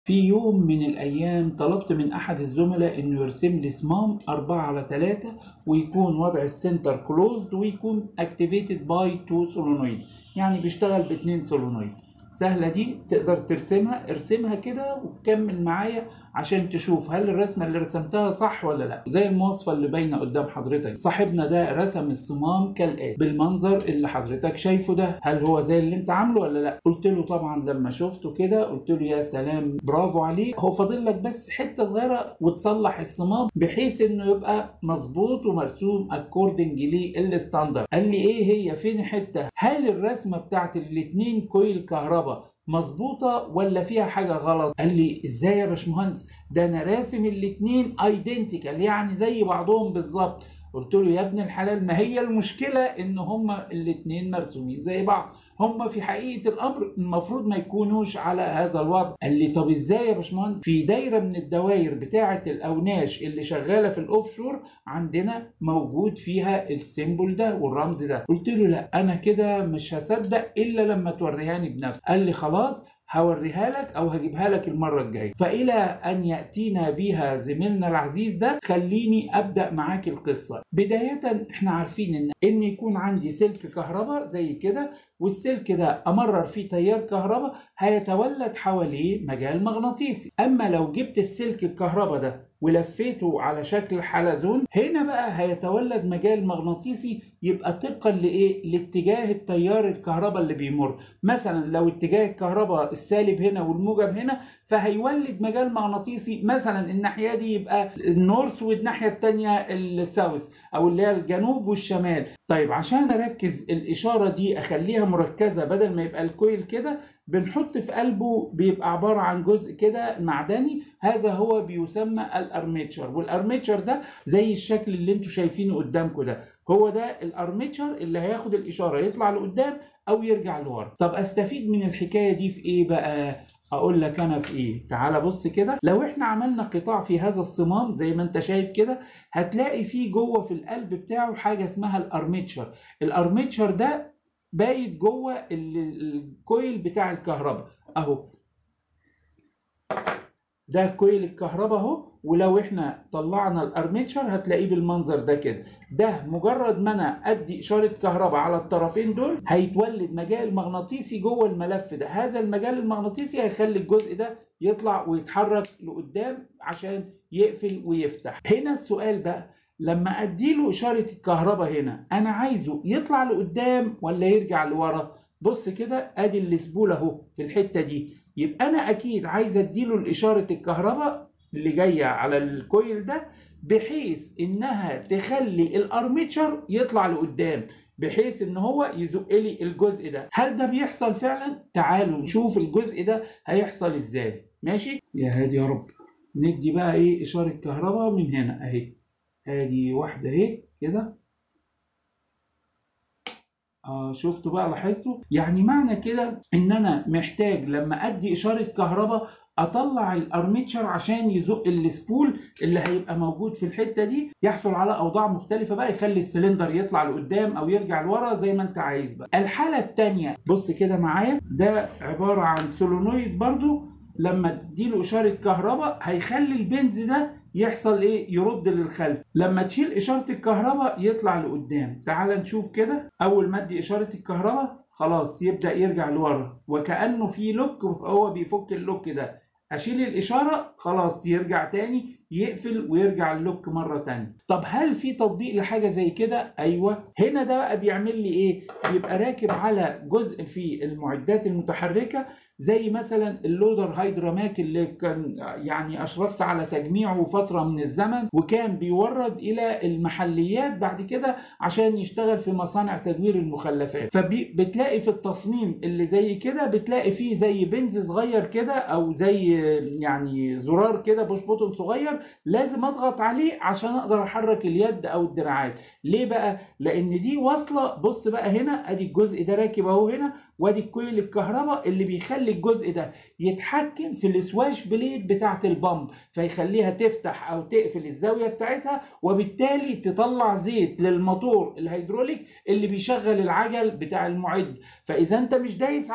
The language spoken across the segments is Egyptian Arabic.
في يوم من الأيام طلبت من أحد الزملاء إنه يرسم لي صمام 4 على 3 ويكون وضع السنتر كلوزد ويكون اكتيفيتد باي تو سولونويد يعني بيشتغل باتنين سولونويد سهلة دي تقدر ترسمها ارسمها كده وكمل معايا عشان تشوف هل الرسمة اللي رسمتها صح ولا لا زي المواصفة اللي باينة قدام حضرتك صاحبنا ده رسم الصمام كالآتي بالمنظر اللي حضرتك شايفه ده هل هو زي اللي انت عامله ولا لا قلت له طبعا لما شفته كده قلت له يا سلام برافو عليه هو فاضل لك بس حتة صغيرة وتصلح الصمام بحيث انه يبقى مظبوط ومرسوم اكوردنج للستاندرد قال لي ايه هي فين حتة هل الرسمة بتاعت الاتنين كويل كهرباء مظبوطه ولا فيها حاجه غلط قال لي ازاي يا باشمهندس ده انا راسم الاتنين ايدنتيكال يعني زي بعضهم بالظبط قلت له يا ابن الحلال ما هي المشكله ان هما الاتنين مرسومين زي بعض هما في حقيقه الامر المفروض ما يكونوش على هذا الوضع قال لي طب ازاي يا باشمهندس في دايره من الدوائر بتاعه الاوناش اللي شغاله في الاوف شور عندنا موجود فيها السيمبل ده والرمز ده قلت له لا انا كده مش هصدق الا لما توريهاني بنفسك قال لي خلاص هوريها لك او هجيبها لك المره الجايه فالى ان ياتينا بها زميلنا العزيز ده خليني ابدا معاك القصه بدايه احنا عارفين ان ان يكون عندي سلك كهرباء زي كده والسلك ده امرر فيه تيار كهرباء هيتولد حواليه مجال مغناطيسي اما لو جبت السلك الكهرباء ده ولفيته على شكل حلزون هنا بقى هيتولد مجال مغناطيسي يبقى طبقا لايه لاتجاه التيار الكهرباء اللي بيمر مثلا لو اتجاه الكهرباء السالب هنا والموجب هنا فهيولد مجال مغناطيسي مثلا الناحيه دي يبقى النورث والناحيه الثانيه الساوث او اللي هي الجنوب والشمال طيب عشان اركز الاشاره دي اخليها مركزه بدل ما يبقى الكويل كده بنحط في قلبه بيبقى عباره عن جزء كده معدني هذا هو بيسمى الارميتشر والارميتشر ده زي الشكل اللي انتم شايفينه قدامكم ده هو ده الارميتشر اللي هياخد الاشاره يطلع لقدام او يرجع لورا طب استفيد من الحكايه دي في ايه بقى اقول لك انا في ايه تعال بص كده لو احنا عملنا قطاع في هذا الصمام زي ما انت شايف كده هتلاقي فيه جوه في القلب بتاعه حاجه اسمها الارميتشر الارميتشر ده بايت جوه الكويل بتاع الكهرباء اهو ده كويل الكهرباء اهو ولو احنا طلعنا الارميتشر هتلاقيه بالمنظر ده كده ده مجرد ما انا ادي اشاره كهرباء على الطرفين دول هيتولد مجال مغناطيسي جوه الملف ده هذا المجال المغناطيسي هيخلي الجزء ده يطلع ويتحرك لقدام عشان يقفل ويفتح هنا السؤال بقى لما اديله اشاره الكهرباء هنا انا عايزه يطلع لقدام ولا يرجع لورا بص كده ادي السبول اهو في الحته دي يبقى انا اكيد عايز اديله الاشاره الكهرباء اللي جايه على الكويل ده بحيث انها تخلي الارميتشر يطلع لقدام بحيث ان هو يزق لي الجزء ده هل ده بيحصل فعلا تعالوا نشوف الجزء ده هيحصل ازاي ماشي يا هادي يا رب ندي بقى ايه اشاره كهرباء من هنا اهي ادي واحده اهي كده اه شفتوا بقى لاحظتوا يعني معنى كده ان انا محتاج لما ادي اشاره كهرباء اطلع الارميتشر عشان يزق السبول اللي هيبقى موجود في الحته دي يحصل على اوضاع مختلفه بقى يخلي السلندر يطلع لقدام او يرجع لورا زي ما انت عايز بقى الحاله الثانيه بص كده معايا ده عباره عن سولونويد برضو لما تديله اشاره كهرباء هيخلي البنز ده يحصل ايه يرد للخلف لما تشيل اشاره الكهرباء يطلع لقدام تعال نشوف كده اول ما ادي اشاره الكهرباء خلاص يبدا يرجع لورا وكانه في لوك هو بيفك اللوك ده اشيل الاشاره خلاص يرجع تاني يقفل ويرجع اللوك مره تانية طب هل في تطبيق لحاجه زي كده ايوه هنا ده بقى بيعمل لي ايه بيبقى راكب على جزء في المعدات المتحركه زي مثلا اللودر هيدراماك اللي كان يعني اشرفت على تجميعه فتره من الزمن وكان بيورد الى المحليات بعد كده عشان يشتغل في مصانع تدوير المخلفات فبتلاقي في التصميم اللي زي كده بتلاقي فيه زي بنز صغير كده او زي يعني زرار كده بوش بوتون صغير لازم اضغط عليه عشان اقدر احرك اليد او الدراعات ليه بقى لان دي واصله بص بقى هنا ادي الجزء ده راكب اهو هنا وادي الكويل الكهرباء اللي بيخلي الجزء ده يتحكم في السواش بليد بتاعه البامب فيخليها تفتح او تقفل الزاويه بتاعتها وبالتالي تطلع زيت للموتور الهيدروليك اللي بيشغل العجل بتاع المعد فاذا انت مش دايس عليه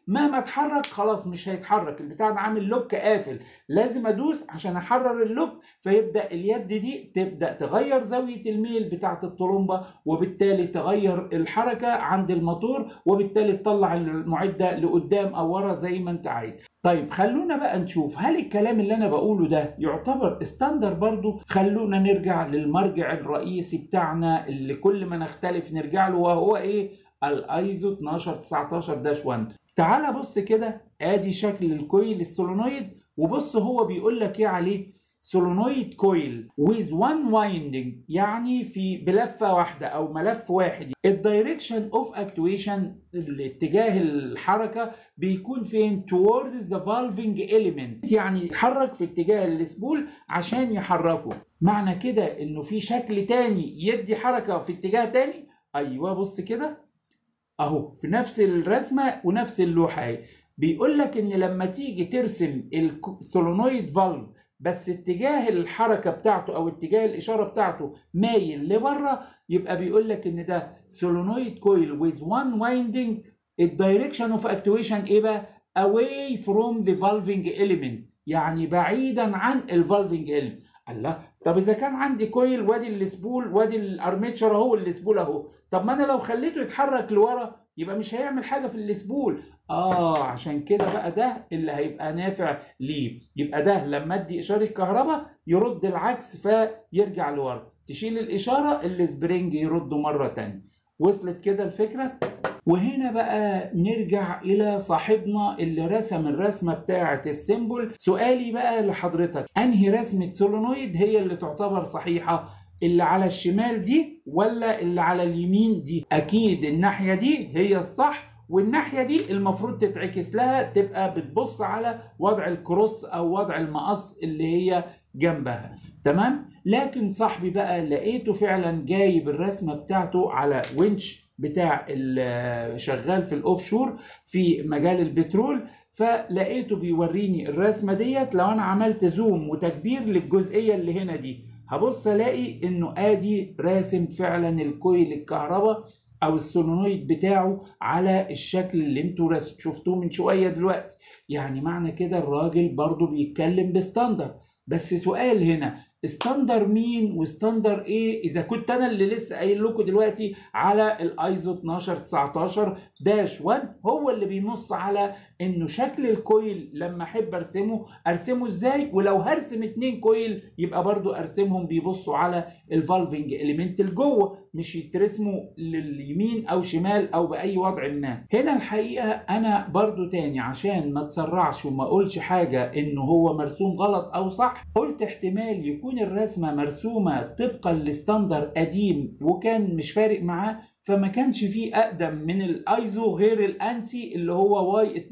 مهما اتحرك خلاص مش هيتحرك البتاع ده عامل لوك قافل لازم ادوس عشان احرر اللوك فيبدا اليد دي تبدا تغير زاويه الميل بتاعه الطرمبه وبالتالي تغير الحركه عند الموتور وبالتالي تطلع المعده لقدام او ورا زي ما انت عايز طيب خلونا بقى نشوف هل الكلام اللي انا بقوله ده يعتبر ستاندر برضو خلونا نرجع للمرجع الرئيسي بتاعنا اللي كل ما نختلف نرجع له وهو ايه الايزو 1219 داش 1 تعال بص كده ادي شكل الكويل السولونويد وبص هو بيقول لك ايه عليه سولونويد كويل with one winding يعني في بلفة واحدة أو ملف واحد الدايركشن اوف اكتويشن الاتجاه الحركة بيكون فين towards the valving element يعني يتحرك في اتجاه السبول عشان يحركه معنى كده انه في شكل تاني يدي حركة في اتجاه تاني ايوه بص كده اهو في نفس الرسمة ونفس اللوحة بيقول لك ان لما تيجي ترسم السولونويد فالف بس اتجاه الحركه بتاعته او اتجاه الاشاره بتاعته مايل لبره يبقى بيقول لك ان ده سولونويد كويل with one winding الدايركشن اوف اكتويشن ايه بقى away from the valving element يعني بعيدا عن الفالفنج element الله طب اذا كان عندي كويل وادي السبول وادي الارميتشر اهو السبول اهو طب ما انا لو خليته يتحرك لورا يبقى مش هيعمل حاجه في السبول اه عشان كده بقى ده اللي هيبقى نافع ليه يبقى ده لما ادي اشاره كهرباء يرد العكس فيرجع لورا تشيل الاشاره السبرينج يرده مره تانية وصلت كده الفكره وهنا بقى نرجع الى صاحبنا اللي رسم الرسمه بتاعه السيمبل سؤالي بقى لحضرتك انهي رسمه سولونويد هي اللي تعتبر صحيحه اللي على الشمال دي ولا اللي على اليمين دي اكيد الناحيه دي هي الصح والناحيه دي المفروض تتعكس لها تبقى بتبص على وضع الكروس او وضع المقص اللي هي جنبها تمام لكن صاحبي بقى لقيته فعلا جايب الرسمه بتاعته على winch بتاع شغال في الاوف شور في مجال البترول فلقيته بيوريني الرسمه ديت لو انا عملت زوم وتكبير للجزئيه اللي هنا دي هبص الاقي انه ادي راسم فعلا الكويل الكهرباء او السولونويد بتاعه على الشكل اللي انتوا شفتوه من شويه دلوقتي يعني معنى كده الراجل برضو بيتكلم بستاندر بس سؤال هنا ستاندر مين وستاندر ايه اذا كنت انا اللي لسه قايل لكم دلوقتي على الايزو 1219 داش 1 هو اللي بينص على انه شكل الكويل لما احب ارسمه ارسمه ازاي ولو هرسم اتنين كويل يبقى برضو ارسمهم بيبصوا على الفالفنج اليمنت الجوه مش يترسموا لليمين او شمال او باي وضع ما هنا الحقيقه انا برضو تاني عشان ما تسرعش وما اقولش حاجه انه هو مرسوم غلط او صح قلت احتمال يكون الرسمه مرسومه طبقا لستاندر قديم وكان مش فارق معاه فما كانش فيه اقدم من الايزو غير الانسي اللي هو واي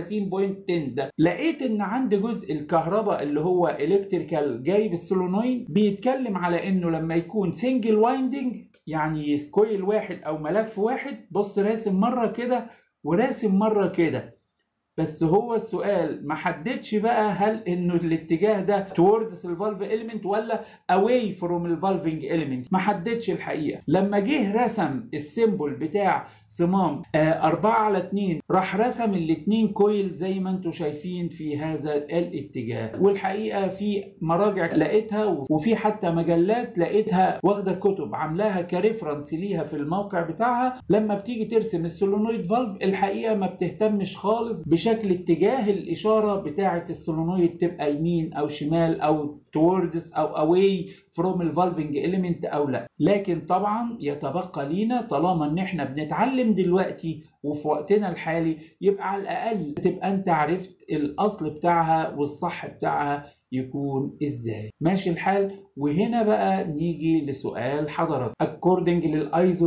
32.10 ده لقيت ان عند جزء الكهرباء اللي هو الكتريكال جايب السولونويد بيتكلم على انه لما يكون سنجل وايندنج يعني كويل واحد او ملف واحد بص راسم مره كده وراسم مره كده بس هو السؤال ما حددش بقى هل انه الاتجاه ده towards الفالف element ولا away from الفالفنج element ما حددش الحقيقه لما جه رسم السيمبل بتاع صمام آه 4 على 2 راح رسم الاثنين كويل زي ما انتم شايفين في هذا الاتجاه والحقيقه في مراجع لقيتها وفي حتى مجلات لقيتها واخده كتب عاملاها كريفرنس ليها في الموقع بتاعها لما بتيجي ترسم السولونويد فالف الحقيقه ما بتهتمش خالص بشكل اتجاه الاشاره بتاعه السولونويد تبقى يمين او شمال او towards او away from الفالفنج element او لا لكن طبعا يتبقى لينا طالما ان احنا بنتعلم دلوقتي وفي وقتنا الحالي يبقى على الاقل تبقى انت عرفت الاصل بتاعها والصح بتاعها يكون ازاي ماشي الحال وهنا بقى نيجي لسؤال حضرتك according للايزو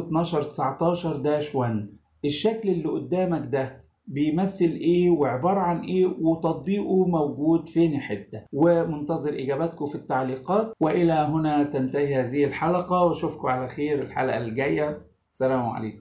1219 1 الشكل اللي قدامك ده بيمثل ايه وعبارة عن ايه وتطبيقه موجود فين حتة ومنتظر اجاباتكم في التعليقات والى هنا تنتهي هذه الحلقة واشوفكم على خير الحلقة الجاية سلام عليكم